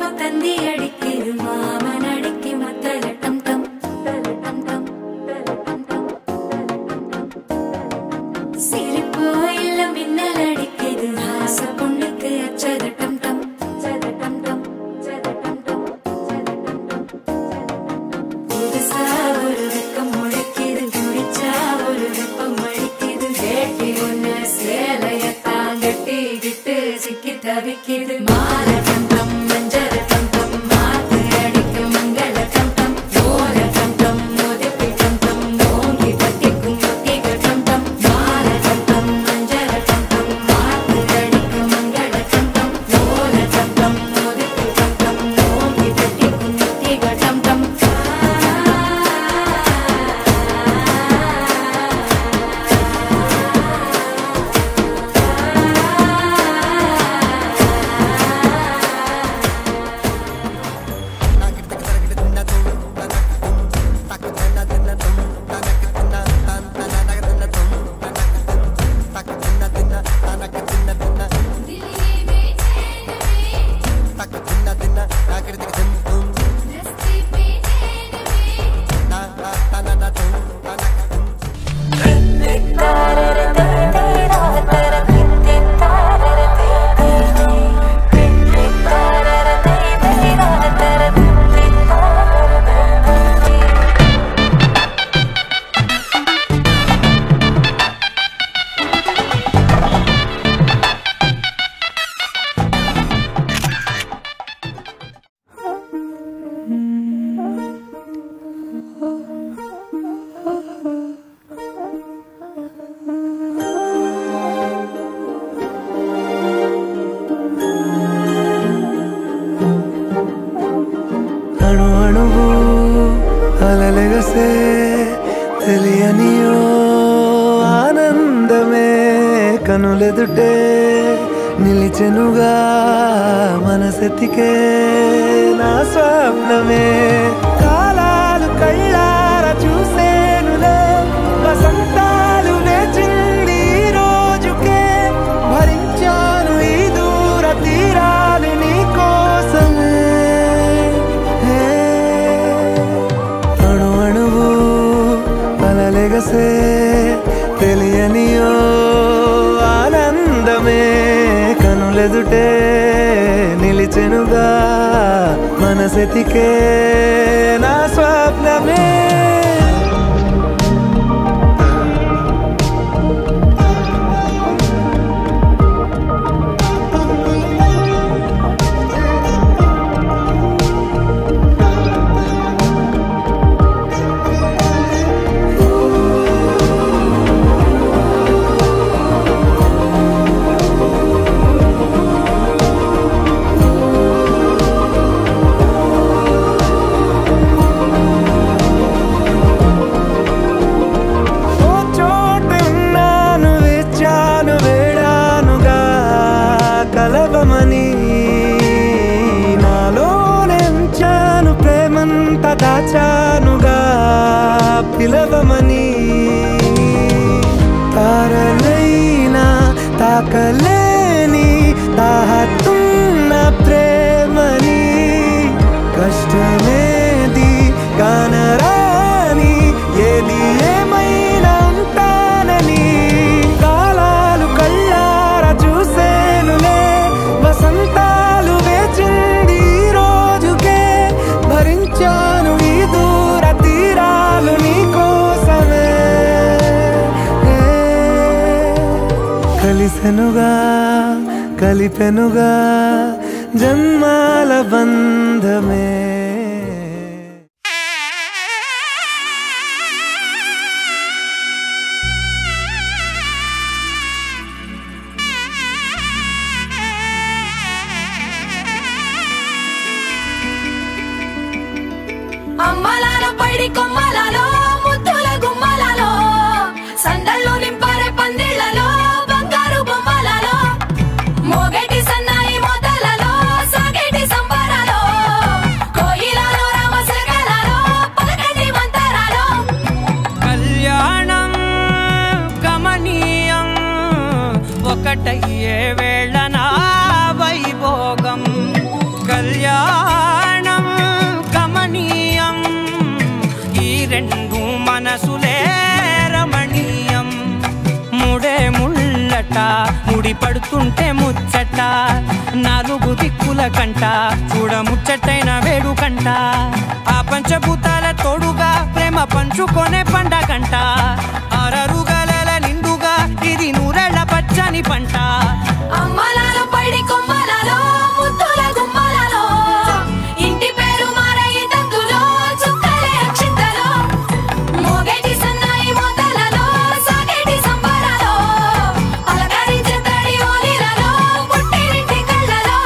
தந்தி அடிக்குது மாமன் அடிக்கு மத்தல டம் டம் தல டம் டம் தல டம் டம் சிரிப்போ இல்ல மின்னல் அடிக்குது ஆசை பொண்ணுக்கு அச்சத டம் டம் சத டம் டம் சத டம் டம் சத டம் டம் புதுசா ஒரு வெக்கம் முளைக்குது குடிச்சா ஒரு வெப்பம் அடிக்குது வேட்டி ஒண்ணு சேலையத்தான் கட்டிக்கிட்டு சிக்கி தவிக்குது மாலை டம் டம் மஞ்சள் டம் டம் மாத்து அடிக்கும் மங்கள டம் டம் ஓர டம் டம் ஒதுப்பி டம் டம் ஓங்கி பட்டிக்கும் ஒத்திக டம் டம் மாலை டம் டம் மஞ்சள் டம் டம் மாத்து அடிக்கும் மங்கள டம் டம் ஓர டம் டம் ஒதுப்பி டம் டம் ஓங்கி பட்டிக்கும் ஒத்திக டம் டம் అణు అణువు అలలెగసే తెలియనియో ఆనందమే కనులెదుటే నిలిచెనుగా మనసెతికే నా స్వప్నమే కాలాలు కళ్ళార చూసేనులే వసంతాలు లేచింది ఈ రోజుకే భరించాను ఈ దూర తీరాలు నీ కోసమే హే, అణు అణువు అలలెగసే తెలియనియో ఆనందమే కనులెదుటే నిలిచెనుగా మనసెతికే నా స్వప్నమే ఓ చోటున్నాను వేచాను వేడానుగా కలవమని నాలోనెంచాను ప్రేమంత దాచానుగా పిలవమని తారలైనా తాకలేని తాహతున్న ప్రేమని కష్టమేది కానరాని ఏది ఏమైనా ఉంటానని కాలాలు కళ్ళార చూసేనులే వసంతాలు వేచింది ఈ రోజుకే భరించాను ఈ దూర తీరాలు నీ కోసమే ఏ, కలిసెనుగా కలిపెనుగా జన్మాల బంధమే అమ్మలాలో పైడి కొమ్మలలో ముద్దుల గుమ్మలలో సందళ్ళు నింపారే పందిళ్లలో బంగారు బొమ్మలలో మోగటి సన్నాయి మొదలలో సాగేటి సంబరాలో కో ముడి పడుతుంటే ముచ్చట నాలుగు దిక్కుల కంట చూడ ముచ్చటైన వేడు కంట ఆ పంచభూతాల తోడుగా ప్రేమ పంచుకొనే పండగంట ఆరరుగల నిండుగా ఇది నూరెళ్ళ పచ్చని పంట అమ్మలాలో పడి కొమ్మలలో ముద్దుల గుమ్మలలో ఇంటి పేరు మారయి తందులో చుక్కలే అక్షింతలో మోగేటి సన్నాయి మోతలలో సాగేటి సంబరాలో అలకరించే తడి ఓలిలలో పుట్టినింటి కళ్ళలో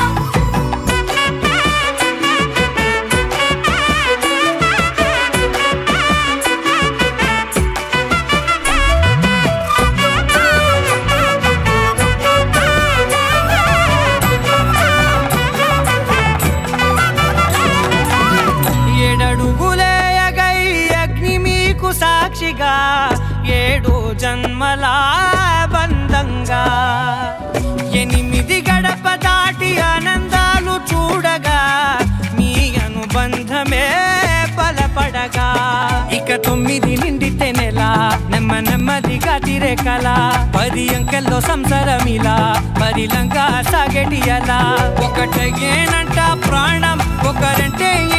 ఏడడుగులే ఎగై అగ్ని మీకు సాక్షిగా ఏడు జన్మల బంధంగా ఎనిమిది గడప దాటి ఆనందాలు చూడగా మీ అనుబంధమే బలపడగా ఇక తొమ్మిది నిండితే నెల నెమ్మ నెమ్మదిగా తిరే కల పది అంకెల్లో సంసారమిలా పరిలంగా సాగేటి అలా ఒకటేనంట ప్రాణం ఒకరంటే